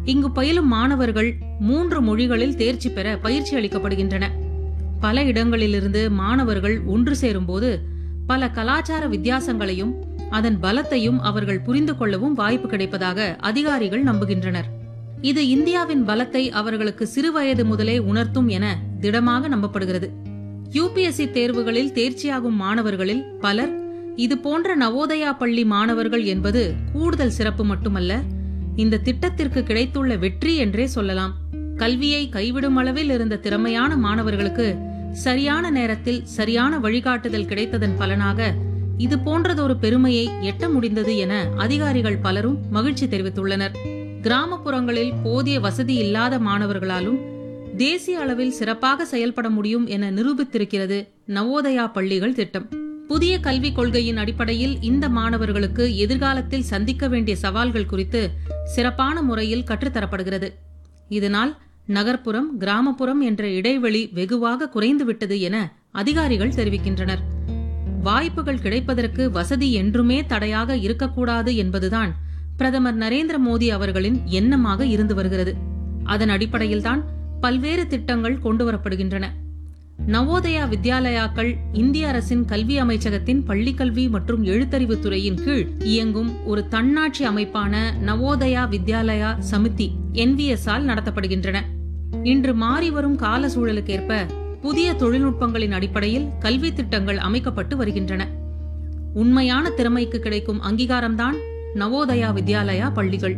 இங்கு பயிலும் மாணவர்கள் மூன்று மொழிகளில் தேர்ச்சி பெற பயிற்சி அளிக்கப்படுகின்றன பல இடங்களிலிருந்து மாணவர்கள் ஒன்று சேரும்போது பல கலாச்சார வித்தியாசங்களையும் அதன் பலத்தையும் அவர்கள் புரிந்து கொள்ளவும் வாய்ப்பு கிடைப்பதாக அதிகாரிகள் நம்புகின்றனர் இது இந்தியாவின் பலத்தை அவர்களுக்கு சிறுவயது முதலே உணர்த்தும் என திடமாக நம்பப்படுகிறது யுபிஎஸ்சி தேர்வுகளில் தேர்ச்சியாகும் மாணவர்களில் பலர் இது போன்ற நவோதயா பள்ளி மாணவர்கள் என்பது கூடுதல் சிறப்பு மட்டுமல்ல இந்த திட்டத்திற்கு கிடைத்துள்ள வெற்றி என்றே சொல்லலாம் கல்வியை கைவிடும் அளவில் இருந்த திறமையான மாணவர்களுக்கு சரியான நேரத்தில் சரியான வழிகாட்டுதல் கிடைத்ததன் பலனாக இது போன்றதொரு பெருமையை எட்ட முடிந்தது என அதிகாரிகள் பலரும் மகிழ்ச்சி தெரிவித்துள்ளனர் கிராமப்புறங்களில் போதிய வசதி இல்லாத மாணவர்களாலும் தேசிய அளவில் சிறப்பாக செயல்பட முடியும் என நிரூபித்திருக்கிறது நவோதயா பள்ளிகள் திட்டம் புதிய கல்விக் கொள்கையின் அடிப்படையில் இந்த மாணவர்களுக்கு எதிர்காலத்தில் சந்திக்க வேண்டிய சவால்கள் குறித்து சிறப்பான முறையில் கற்றுத்தரப்படுகிறது இதனால் நகர்ப்புறம் கிராமப்புறம் என்ற இடைவெளி வெகுவாக குறைந்துவிட்டது என அதிகாரிகள் தெரிவிக்கின்றனர் வாய்ப்புகள் கிடைப்பதற்கு வசதி என்றுமே தடையாக இருக்கக்கூடாது என்பதுதான் பிரதமர் நரேந்திர மோடி அவர்களின் எண்ணமாக இருந்து வருகிறது அதன் அடிப்படையில்தான் பல்வேறு திட்டங்கள் கொண்டுவரப்படுகின்றன நவோதயா வித்யாலயாக்கள் இந்திய அரசின் கல்வி அமைச்சகத்தின் பள்ளிக்கல்வி மற்றும் எழுத்தறிவு துறையின் கீழ் இயங்கும் ஒரு தன்னாட்சி அமைப்பான நவோதயா வித்யாலயா சமிதி என்விஎஸ் ஆல் நடத்தப்படுகின்றன இன்று மாறி வரும் கால சூழலுக்கேற்ப புதிய தொழில்நுட்பங்களின் அடிப்படையில் கல்வி திட்டங்கள் அமைக்கப்பட்டு வருகின்றன உண்மையான திறமைக்கு கிடைக்கும் அங்கீகாரம்தான் நவோதயா வித்யாலயா பள்ளிகள்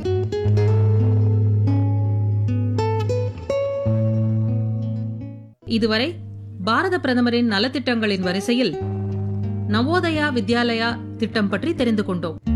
இதுவரை பாரத பிரதமரின் நலத்திட்டங்களின் வரிசையில் நவோதயா வித்யாலயா திட்டம் பற்றி தெரிந்து கொண்டோம்